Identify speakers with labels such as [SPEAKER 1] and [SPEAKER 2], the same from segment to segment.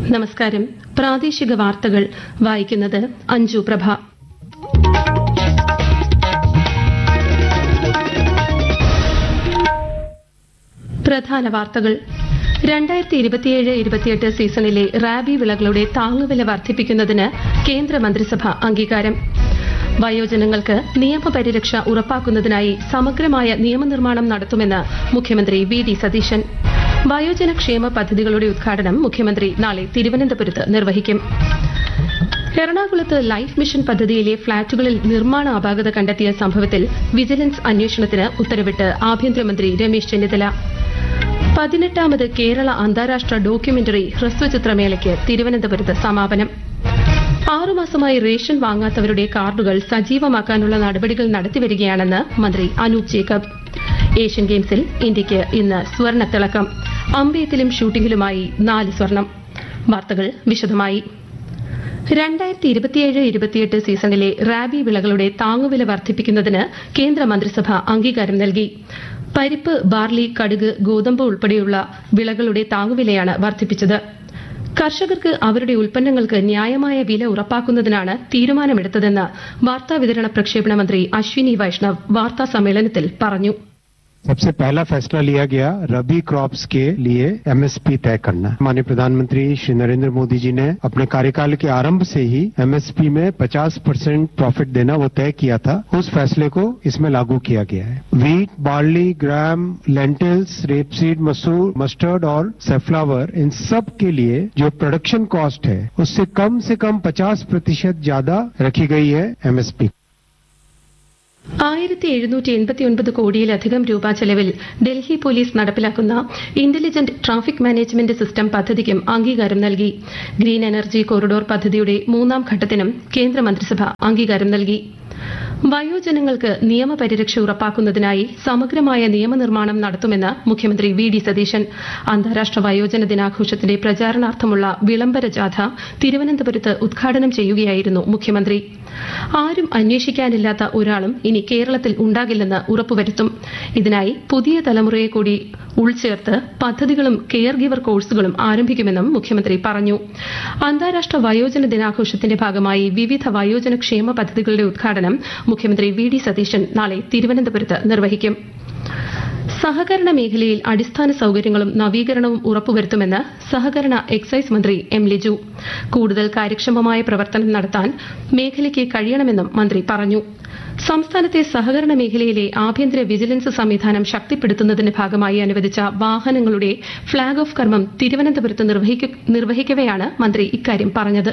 [SPEAKER 1] നമസ്കാരം പ്രാദേശിക വാർത്തകൾ വായിക്കുന്നത് അഞ്ജു പ്രഭ പ്രധാന വാർത്തകൾ രണ്ടായിരത്തി ഇരുപത്തിയേഴ് ഇരുപത്തിയെട്ട് സീസണിലെ റാബി വിളകളുടെ താങ്ങുവില വർദ്ധിപ്പിക്കുന്നതിന് കേന്ദ്രമന്ത്രിസഭ അംഗീകാരം വയോജനങ്ങൾക്ക് നിയമപരിരക്ഷ ഉറപ്പാക്കുന്നതിനായി സമഗ്രമായ നിയമനിർമ്മാണം നടത്തുമെന്ന് മുഖ്യമന്ത്രി വി ഡി സതീശൻ വയോജന ക്ഷേമ പദ്ധതികളുടെ ഉദ്ഘാടനം മുഖ്യമന്ത്രി നാളെ തിരുവനന്തപുരത്ത് നിർവഹിക്കും എറണാകുളത്ത് ലൈഫ് മിഷൻ പദ്ധതിയിലെ ഫ്ളാറ്റുകളിൽ നിർമ്മാണ അപാകത കണ്ടെത്തിയ സംഭവത്തിൽ വിജിലൻസ് അന്വേഷണത്തിന് ഉത്തരവിട്ട് ആഭ്യന്തരമന്ത്രി രമേശ് ചെന്നിത്തല പതിനെട്ടാമത് കേരള അന്താരാഷ്ട്ര ഡോക്യുമെന്ററി ഹ്രസ്വചിത്രമേളയ്ക്ക് തിരുവനന്തപുരത്ത് സമാപനം ആറുമാസമായി റേഷൻ വാങ്ങാത്തവരുടെ കാർഡുകൾ സജീവമാക്കാനുള്ള നടപടികൾ നടത്തിവരികയാണെന്ന് മന്ത്രി അനൂപ് ജേക്കബ് ഏഷ്യൻ ഗെയിംസിൽ ഇന്ത്യയ്ക്ക് ഇന്ന് സ്വർണ്ണ തിളക്കം അമ്പയത്തിലും ഷൂട്ടിംഗിലുമായി നാല് സ്വർണം വാർത്തകൾ വിശദമായി രണ്ടായിരത്തി ഇരുപത്തിയേഴ് ഇരുപത്തിയെട്ട് സീസണിലെ റാബി വിളകളുടെ താങ്ങുവില വർദ്ധിപ്പിക്കുന്നതിന് കേന്ദ്രമന്ത്രിസഭ അംഗീകാരം നൽകി പരിപ്പ് ബാർലി കടുക് ഗോതമ്പ് ഉൾപ്പെടെയുള്ള വിളകളുടെ താങ്ങുവിലയാണ് വർദ്ധിപ്പിച്ചത് കർഷകർക്ക് അവരുടെ ഉൽപ്പന്നങ്ങൾക്ക് ന്യായമായ വില ഉറപ്പാക്കുന്നതിനാണ് തീരുമാനമെടുത്തതെന്ന് വാർത്താവിതരണ പ്രക്ഷേപണ മന്ത്രി അശ്വിനി വൈഷ്ണവ് വാർത്താ സമ്മേളനത്തിൽ പറഞ്ഞു
[SPEAKER 2] सबसे पहला फैसला लिया गया रबी क्रॉप्स के लिए एमएसपी तय करना माननीय प्रधानमंत्री श्री नरेंद्र मोदी जी ने अपने कार्यकाल के आरंभ से ही एमएसपी में 50 परसेंट प्रॉफिट देना वो तय किया था उस फैसले को इसमें लागू किया गया है wheat barley gram lentils rapeseed मसूर मस्टर्ड और सेफ्लावर इन सब के लिए जो प्रोडक्शन कॉस्ट है उससे कम से कम 50 प्रतिशत ज्यादा रखी गई है एमएसपी
[SPEAKER 1] ആയിരത്തി എഴുന്നൂറ്റി എൺപത്തിയൊൻപത് കോടിയിലധികം രൂപ ചെലവിൽ ഡൽഹി പോലീസ് നടപ്പിലാക്കുന്ന ഇന്റലിജന്റ് ട്രാഫിക് മാനേജ്മെന്റ് സിസ്റ്റം പദ്ധതിക്കും അംഗീകാരം നൽകി ഗ്രീൻ എനർജി കോറിഡോർ പദ്ധതിയുടെ മൂന്നാം ഘട്ടത്തിനും കേന്ദ്രമന്ത്രിസഭ അംഗീകാരം നൽകി വയോജനങ്ങൾക്ക് നിയമപരിരക്ഷ ഉറപ്പാക്കുന്നതിനായി സമഗ്രമായ നിയമനിർമ്മാണം നടത്തുമെന്ന് മുഖ്യമന്ത്രി വി ഡി സതീശൻ അന്താരാഷ്ട്ര വയോജന ദിനാഘോഷത്തിന്റെ പ്രചാരണാർത്ഥമുള്ള വിളംബര ജാഥ തിരുവനന്തപുരത്ത് ഉദ്ഘാടനം ചെയ്യുകയായിരുന്നു മുഖ്യമന്ത്രി ആരും അന്വേഷിക്കാനില്ലാത്ത ഒരാളും ഇനി കേരളത്തിൽ ഉണ്ടാകില്ലെന്ന് ഉറപ്പുവരുത്തും ഇതിനായി പുതിയ തലമുറയെ കൂടി ഉൾച്ചേർത്ത് പദ്ധതികളും കെയർ ഗിവർ കോഴ്സുകളും ആരംഭിക്കുമെന്നും മുഖ്യമന്ത്രി പറഞ്ഞു അന്താരാഷ്ട്ര വയോജന ദിനാഘോഷത്തിന്റെ ഭാഗമായി വിവിധ വയോജന ക്ഷേമ പദ്ധതികളുടെ ഉദ്ഘാടനം മുഖ്യമന്ത്രി വി ഡി സതീശൻ നാളെ തിരുവനന്തപുരത്ത് നിർവഹിക്കും സഹകരണ മേഖലയിൽ അടിസ്ഥാന സൌകര്യങ്ങളും നവീകരണവും ഉറപ്പുവരുത്തുമെന്ന് സഹകരണ എക്സൈസ് മന്ത്രി എം ലിജു കൂടുതൽ കാര്യക്ഷമമായ പ്രവർത്തനം നടത്താൻ മേഖലയ്ക്ക് കഴിയണമെന്നും മന്ത്രി പറഞ്ഞു സംസ്ഥാനത്തെ സഹകരണ മേഖലയിലെ ആഭ്യന്തര വിജിലൻസ് സംവിധാനം ശക്തിപ്പെടുത്തുന്നതിന്റെ ഭാഗമായി അനുവദിച്ച വാഹനങ്ങളുടെ ഫ്ളാഗ് ഓഫ് കർമ്മം തിരുവനന്തപുരത്ത് നിർവഹിക്കവെയാണ് മന്ത്രി ഇക്കാര്യം പറഞ്ഞത്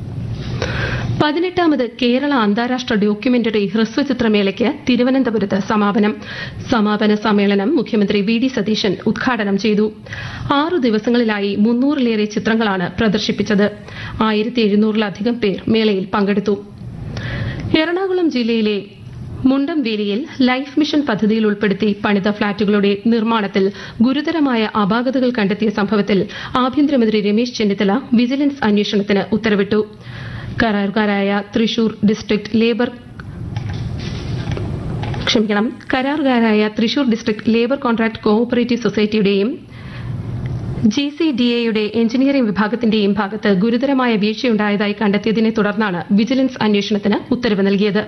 [SPEAKER 1] പതിനെട്ടാമത് കേരള അന്താരാഷ്ട്ര ഡോക്യുമെന്ററി ഹ്രസ്വചിത്രമേളയ്ക്ക് തിരുവനന്തപുരത്ത് സമാപനം സമാപന സമ്മേളനം മുഖ്യമന്ത്രി വി ഡി സതീശൻ ഉദ്ഘാടനം ചെയ്തു ആറു ദിവസങ്ങളിലായി മുന്നൂറിലേറെ ചിത്രങ്ങളാണ് പ്രദർശിപ്പിച്ചത് ആയിരത്തി എഴുന്നൂറിലധികം പേർ മേളയിൽ പങ്കെടുത്തു എറണാകുളം ജില്ലയിലെ മുണ്ടംവേലിയിൽ ലൈഫ് മിഷൻ പദ്ധതിയിൽ ഉൾപ്പെടുത്തി പണിത ഫ്ളാറ്റുകളുടെ നിർമ്മാണത്തിൽ ഗുരുതരമായ അപാകതകൾ കണ്ടെത്തിയ സംഭവത്തിൽ ആഭ്യന്തരമന്ത്രി രമേശ് ചെന്നിത്തല വിജിലൻസ് അന്വേഷണത്തിന് ഉത്തരവിട്ടു കരാറുകാരായ തൃശൂർ ഡിസ്ട്രിക്ട് ലേബർ ക്ഷമിക്കണം കരാറുകാരായ Thrissur district labour contract cooperative സൊസൈറ്റിയുടെയും ജി സി ഡി എയുടെ എഞ്ചിനീയറിംഗ് വിഭാഗത്തിന്റെയും ഭാഗത്ത് ഗുരുതരമായ വീഴ്ചയുണ്ടായതായി കണ്ടെത്തിയതിനെ തുടർന്നാണ് വിജിലൻസ് അന്വേഷണത്തിന് ഉത്തരവ് നൽകിയത്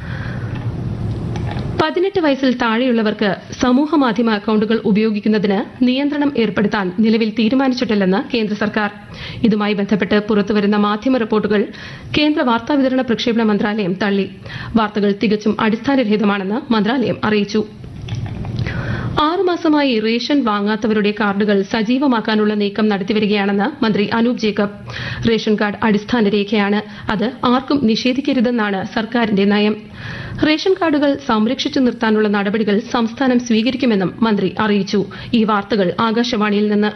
[SPEAKER 1] പതിനെട്ട് വയസ്സിൽ താഴെയുള്ളവർക്ക് സമൂഹമാധ്യമ അക്കൌണ്ടുകൾ ഉപയോഗിക്കുന്നതിന് നിയന്ത്രണം ഏർപ്പെടുത്താൻ നിലവിൽ തീരുമാനിച്ചിട്ടില്ലെന്ന് കേന്ദ്ര സർക്കാർ ഇതുമായി ബന്ധപ്പെട്ട് പുറത്തുവരുന്ന മാധ്യമ റിപ്പോർട്ടുകൾ കേന്ദ്ര വാർത്താവിതരണ പ്രക്ഷേപണ മന്ത്രാലയം തള്ളി വാർത്തകൾ തികച്ചും അടിസ്ഥാനരഹിതമാണെന്ന് മന്ത്രാലയം അറിയിച്ചു ആറുമാസമായി റേഷൻ വാങ്ങാത്തവരുടെ കാർഡുകൾ സജീവമാക്കാനുള്ള നീക്കം നടത്തിവരികയാണെന്ന് മന്ത്രി അനൂപ് ജേക്കബ് റേഷൻ കാർഡ് അടിസ്ഥാന രേഖയാണ് അത് ആർക്കും നിഷേധിക്കരുതെന്നാണ് സർക്കാരിന്റെ നയം റേഷൻ കാർഡുകൾ സംരക്ഷിച്ചു നിർത്താനുള്ള നടപടികൾ സംസ്ഥാനം സ്വീകരിക്കുമെന്നും മന്ത്രി അറിയിച്ചു ഈ വാർത്തകൾ ആകാശവാണിയിൽ നിന്ന്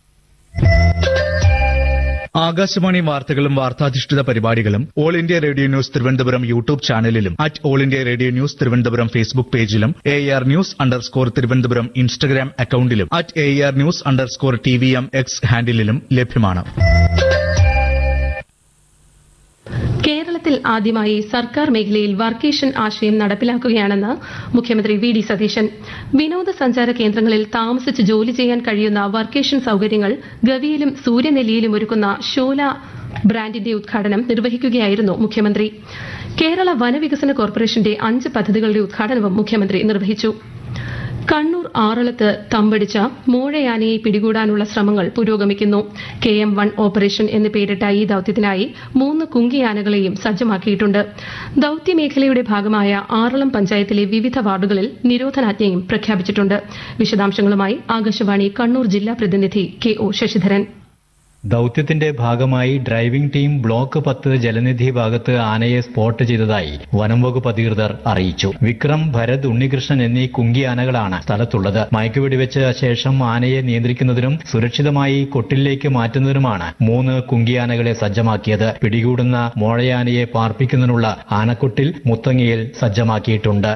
[SPEAKER 3] ആകാശവാണി വാർത്തകളും വാർത്താധിഷ്ഠിത പരിപാടികളും all India radio news Thiruvananthapuram YouTube ചാനലിലും at all India radio news Thiruvananthapuram Facebook പേജിലും A R news underscore Thiruvananthapuram Instagram അക്കൌണ്ടിലും at A R news underscore T V M X ഹാൻഡിലും ലഭ്യമാണ്
[SPEAKER 1] കേരളത്തിൽ കേരളത്തിൽ ആദ്യമായി സർക്കാർ മേഖലയിൽ വർക്കേഷൻ ആശയം നടപ്പിലാക്കുകയാണെന്ന് മുഖ്യമന്ത്രി വി ഡി സതീശൻ വിനോദസഞ്ചാര കേന്ദ്രങ്ങളിൽ താമസിച്ച് ജോലി ചെയ്യാൻ കഴിയുന്ന വർക്കേഷൻ സൌകര്യങ്ങൾ ഗവിയിലും സൂര്യനെല്ലിയിലും ഒരുക്കുന്ന ഷോല ബ്രാൻഡിന്റെ ഉദ്ഘാടനം നിർവഹിക്കുകയായിരുന്നു മുഖ്യമന്ത്രി കേരള വനവികസന കോർപ്പറേഷന്റെ അഞ്ച് പദ്ധതികളുടെ ഉദ്ഘാടനവും മുഖ്യമന്ത്രി നിർവഹിച്ചു കണ്ണൂർ ആറളത്ത് തമ്പടിച്ച മോഴയാനയെ പിടികൂടാനുള്ള ശ്രമങ്ങൾ പുരോഗമിക്കുന്നു കെ എം വൺ ഓപ്പറേഷൻ എന്ന് പേരിട്ട ഈ ദൌത്യത്തിനായി മൂന്ന് കുങ്കിയാനകളെയും സജ്ജമാക്കിയിട്ടുണ്ട് ദൌത്യമേഖലയുടെ ഭാഗമായ ആറളം പഞ്ചായത്തിലെ വിവിധ വാർഡുകളിൽ നിരോധനാജ്ഞയും പ്രഖ്യാപിച്ചിട്ടുണ്ട് വിശദാംശങ്ങളുമായി ആകാശവാണി കണ്ണൂർ ജില്ലാ പ്രതിനിധി കെ ഒ ശശിധരൻ
[SPEAKER 4] ദൌത്യത്തിന്റെ ഭാഗമായി ഡ്രൈവിംഗ് ടീം ബ്ലോക്ക് പത്ത് ജലനിധി ഭാഗത്ത് ആനയെ സ്പോട്ട് ചെയ്തതായി വനം വകുപ്പ് അധികൃതർ അറിയിച്ചു വിക്രം ഭരത് ഉണ്ണികൃഷ്ണൻ എന്നീ കുങ്കി ആനകളാണ് സ്ഥലത്തുള്ളത് മയക്കുവെടിവെച്ച ശേഷം ആനയെ നിയന്ത്രിക്കുന്നതിനും സുരക്ഷിതമായി കൊട്ടിലേക്ക് മാറ്റുന്നതിനുമാണ് മൂന്ന് കുങ്കിയാനകളെ സജ്ജമാക്കിയത് പിടികൂടുന്ന മോഴയാനയെ പാർപ്പിക്കുന്നതിനുള്ള ആനക്കൊട്ടിൽ മുത്തങ്ങയിൽ സജ്ജമാക്കിയിട്ടുണ്ട്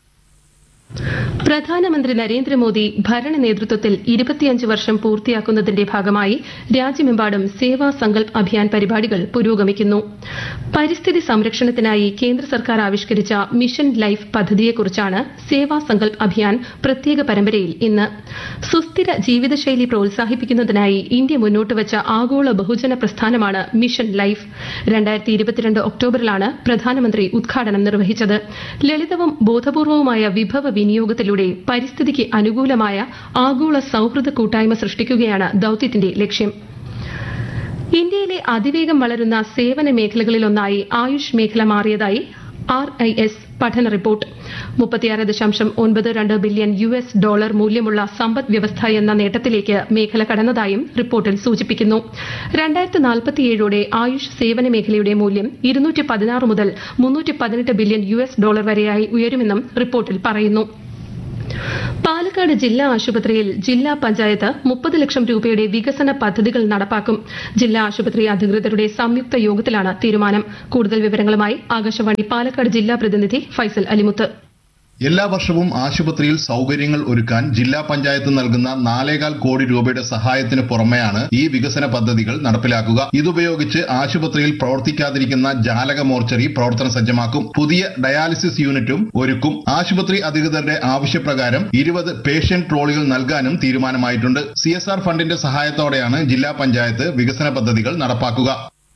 [SPEAKER 1] പ്രധാനമന്ത്രി നരേന്ദ്രമോദി ഭരണ നേതൃത്വത്തിൽ ഇരുപത്തിയഞ്ച് വർഷം പൂർത്തിയാക്കുന്നതിന്റെ ഭാഗമായി രാജ്യമെമ്പാടും സേവാ സങ്കൽപ് അഭിയാൻ പരിപാടികൾ പുരോഗമിക്കുന്നു പരിസ്ഥിതി സംരക്ഷണത്തിനായി കേന്ദ്ര സർക്കാർ ആവിഷ്കരിച്ച മിഷൻ ലൈഫ് പദ്ധതിയെക്കുറിച്ചാണ് സേവാ സങ്കൽപ് അഭിയാൻ പ്രത്യേക പരമ്പരയിൽ ഇന്ന് സുസ്ഥിര ജീവിതശൈലി പ്രോത്സാഹിപ്പിക്കുന്നതിനായി ഇന്ത്യ മുന്നോട്ട് വച്ച ആഗോള ബഹുജന പ്രസ്ഥാനമാണ് മിഷൻ ലൈഫ് രണ്ടായിരത്തി ഇരുപത്തിരണ്ട് ഒക്ടോബറിലാണ് പ്രധാനമന്ത്രി ഉദ്ഘാടനം നിർവഹിച്ചത് ലളിതവും ബോധപൂർവവുമായ വിഭവ വിനിയോഗത്തിലൂടെ പരിസ്ഥിതിക്ക് അനുകൂലമായ ആഗോള സൌഹൃദ കൂട്ടായ്മ സൃഷ്ടിക്കുകയാണ് ദൌത്യത്തിന്റെ ലക്ഷ്യം ഇന്ത്യയിലെ അതിവേഗം വളരുന്ന സേവന മേഖലകളിലൊന്നായി ആയുഷ് മേഖല മാറിയതായി ആർ ഐ എസ് പഠന റിപ്പോർട്ട് മുപ്പത്തിയാറ് ദശാംശം ഒൻപത് രണ്ട് ബില്യൺ യു എസ് ഡോളർ മൂല്യമുള്ള സമ്പദ് വ്യവസ്ഥ എന്ന നേട്ടത്തിലേക്ക് മേഖല കടന്നതായും റിപ്പോർട്ടിൽ സൂചിപ്പിക്കുന്നു രണ്ടായിരത്തി നാൽപ്പത്തിയേഴോടെ ആയുഷ് സേവന മേഖലയുടെ മൂല്യം ഇരുന്നൂറ്റി പതിനാറ് മുതൽ മുന്നൂറ്റി പതിനെട്ട് ബില്യൺ യു എസ് ഡോളർ വരെയായി ഉയരുമെന്നും റിപ്പോർട്ടിൽ പറയുന്നു പാലക്കാട് ജില്ലാ ആശുപത്രിയിൽ ജില്ലാ പഞ്ചായത്ത് മുപ്പത് ലക്ഷം രൂപയുടെ വികസന പദ്ധതികൾ നടപ്പാക്കും ജില്ലാ ആശുപത്രി അധികൃതരുടെ സംയുക്ത യോഗത്തിലാണ് തീരുമാനം കൂടുതൽ വിവരങ്ങളുമായി ആകാശവാണി പാലക്കാട് ജില്ലാ പ്രതിനിധി ഫൈസൽ അലിമുത്ത്
[SPEAKER 5] എല്ലാ വർഷവും ആശുപത്രിയിൽ സൗകര്യങ്ങൾ ഒരുക്കാൻ ജില്ലാ പഞ്ചായത്ത് നൽകുന്ന നാലേകാൽ കോടി രൂപയുടെ സഹായത്തിന് പുറമെയാണ് ഈ വികസന പദ്ധതികൾ നടപ്പിലാക്കുക ഇതുപയോഗിച്ച് ആശുപത്രിയിൽ പ്രവർത്തിക്കാതിരിക്കുന്ന ജാലക മോർച്ചറി പ്രവർത്തന സജ്ജമാക്കും പുതിയ ഡയാലിസിസ് യൂണിറ്റും ഒരുക്കും ആശുപത്രി അധികൃതരുടെ ആവശ്യപ്രകാരം ഇരുപത് പേഷ്യന്റ് ട്രോളികൾ നൽകാനും തീരുമാനമായിട്ടുണ്ട് സി ഫണ്ടിന്റെ സഹായത്തോടെയാണ് ജില്ലാ പഞ്ചായത്ത് വികസന പദ്ധതികൾ നടപ്പാക്കുക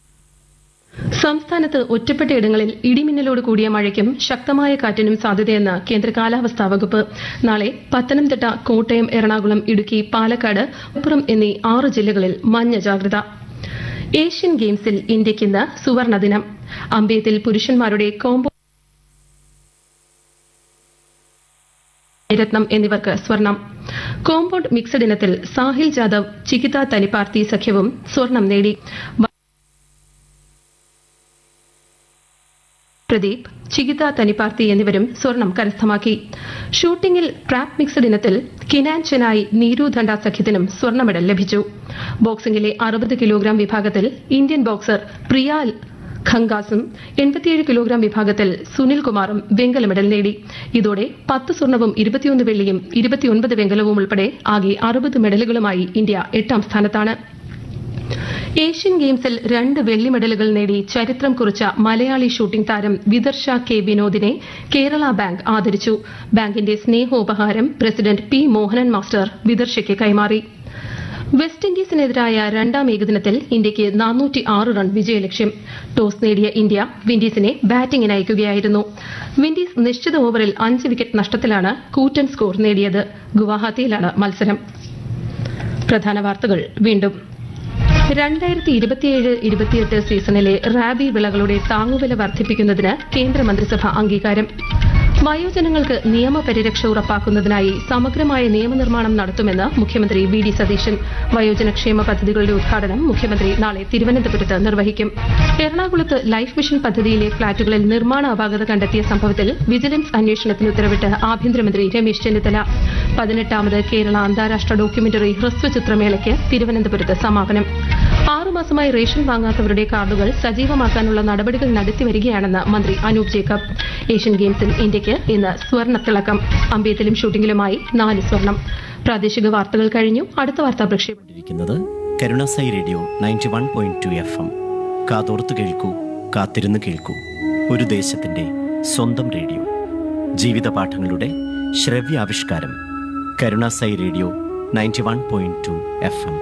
[SPEAKER 1] സംസ്ഥാനത്ത് ഒറ്റപ്പെട്ടയിടങ്ങളിൽ ഇടിമിന്നലോട് കൂടിയ മഴയ്ക്കും ശക്തമായ കാറ്റിനും സാധ്യതയെന്ന് കേന്ദ്ര കാലാവസ്ഥാ വകുപ്പ് നാളെ പത്തനംതിട്ട കോട്ടയം എറണാകുളം ഇടുക്കി പാലക്കാട് മലപ്പുറം എന്നീ ആറ് ജില്ലകളിൽ മഞ്ഞ ജാഗ്രത ഏഷ്യൻ ഗെയിംസിൽ ഇന്ത്യയ്ക്ക് ഇന്ന് സുവർണ ദിനം അമ്പയത്തിൽ പുരുഷന്മാരുടെ കോമ്പോ രത്നം എന്നിവർക്ക് സ്വർണം കോമ്പൌണ്ട് മിക്സഡ് ഇനത്തിൽ സാഹിൽ ജാദവ് ചികിത തനിപ്പാർത്തി സഖ്യവും സ്വർണം നേടി പ്രദീപ് ചികിത തനിപ്പാർത്തി എന്നിവരും സ്വർണം കരസ്ഥമാക്കി ഷൂട്ടിംഗിൽ ട്രാപ്പ് മിക്സഡ് ഇനത്തിൽ കിനാൻ ചെനായി നീരു ധണ്ട സഖ്യത്തിനും സ്വർണ്ണ മെഡൽ ലഭിച്ചു ബോക്സിംഗിലെ അറുപത് കിലോഗ്രാം വിഭാഗത്തിൽ ഇന്ത്യൻ ബോക്സർ പ്രിയ ഖങ്കാസും എൺപത്തിയേഴ് കിലോഗ്രാം വിഭാഗത്തിൽ സുനിൽ കുമാറും വെങ്കല മെഡൽ നേടി ഇതോടെ പത്ത് സ്വർണവും ഇരുപത്തിയൊന്ന് വെള്ളിയും ഇരുപത്തിയൊൻപത് വെങ്കലവും ഉൾപ്പെടെ ആകെ അറുപത് മെഡലുകളുമായി ഇന്ത്യ എട്ടാം സ്ഥാനത്താണ് ഏഷ്യൻ ഗെയിംസിൽ രണ്ട് വെള്ളി മെഡലുകൾ നേടി ചരിത്രം കുറിച്ച മലയാളി ഷൂട്ടിംഗ് താരം വിദർശ കെ വിനോദിനെ കേരള ബാങ്ക് ആദരിച്ചു ബാങ്കിന്റെ സ്നേഹോപഹാരം പ്രസിഡന്റ് പി മോഹനൻ മാസ്റ്റർ വിദർശയ്ക്ക് കൈമാറി വെസ്റ്റ് ഇൻഡീസിനെതിരായ രണ്ടാം ഏകദിനത്തിൽ ഇന്ത്യയ്ക്ക് നാനൂറ്റി ആറ് റൺ വിജയലക്ഷ്യം ടോസ് നേടിയ ഇന്ത്യ വിൻഡീസിനെ ബാറ്റിംഗിന് അയക്കുകയായിരുന്നു വിൻഡീസ് നിശ്ചിത ഓവറിൽ അഞ്ച് വിക്കറ്റ് നഷ്ടത്തിലാണ് കൂറ്റൻ സ്കോർ നേടിയത് ഗുവാഹത്തിയിലാണ് മത്സരം പ്രധാന വാർത്തകൾ വീണ്ടും രണ്ടായിരത്തി ഇരുപത്തിയേഴ് ഇരുപത്തിയെട്ട് സീസണിലെ റാബി വിളകളുടെ താങ്ങുവില വർദ്ധിപ്പിക്കുന്നതിന് കേന്ദ്രമന്ത്രിസഭ അംഗീകാരം വയോജനങ്ങൾക്ക് നിയമപരിരക്ഷ ഉറപ്പാക്കുന്നതിനായി സമഗ്രമായ നിയമനിർമ്മാണം നടത്തുമെന്ന് മുഖ്യമന്ത്രി വി ഡി സതീശൻ വയോജനക്ഷേമ പദ്ധതികളുടെ ഉദ്ഘാടനം മുഖ്യമന്ത്രി നാളെ തിരുവനന്തപുരത്ത് നിർവഹിക്കും എറണാകുളത്ത് ലൈഫ് മിഷൻ പദ്ധതിയിലെ ഫ്ളാറ്റുകളിൽ നിർമ്മാണ അപാകത കണ്ടെത്തിയ സംഭവത്തിൽ വിജിലൻസ് അന്വേഷണത്തിന് ഉത്തരവിട്ട് ആഭ്യന്തരമന്ത്രി രമേശ് ചെന്നിത്തല പതിനെട്ടാമത് കേരള അന്താരാഷ്ട്ര ഡോക്യുമെന്ററി ഹ്രസ്വചിത്രമേളയ്ക്ക് തിരുവനന്തപുരത്ത് സമാപനം ആറുമാസമായി റേഷൻ വാങ്ങാത്തവരുടെ കാർഡുകൾ സജീവമാക്കാനുള്ള നടപടികൾ നടത്തിവരികയാണെന്ന് മന്ത്രി അനൂപ് ജേക്കബ് ഏഷ്യൻ ഗെയിംസിൽ ഇന്ത്യയ്ക്ക് ഇന്ന് സ്വർണ്ണത്തിളക്കം അമ്പയത്തിലും ഷൂട്ടിംഗിലുമായി നാല് സ്വർണം പ്രാദേശിക വാർത്തകൾ കഴിഞ്ഞു അടുത്ത വാർത്താ പ്രക്ഷേപണം
[SPEAKER 6] ഇരിക്കുന്നത് Karunasai radio ninety one point two F M കാതോർത്ത് കേൾക്കൂ കാത്തിരുന്ന് കേൾക്കൂ ഒരു ദേശത്തിന്റെ സ്വന്തം റേഡിയോ ജീവിത പാഠങ്ങളുടെ ശ്രവ്യാവിഷ്കാരം Karunasai radio ninety one point two F M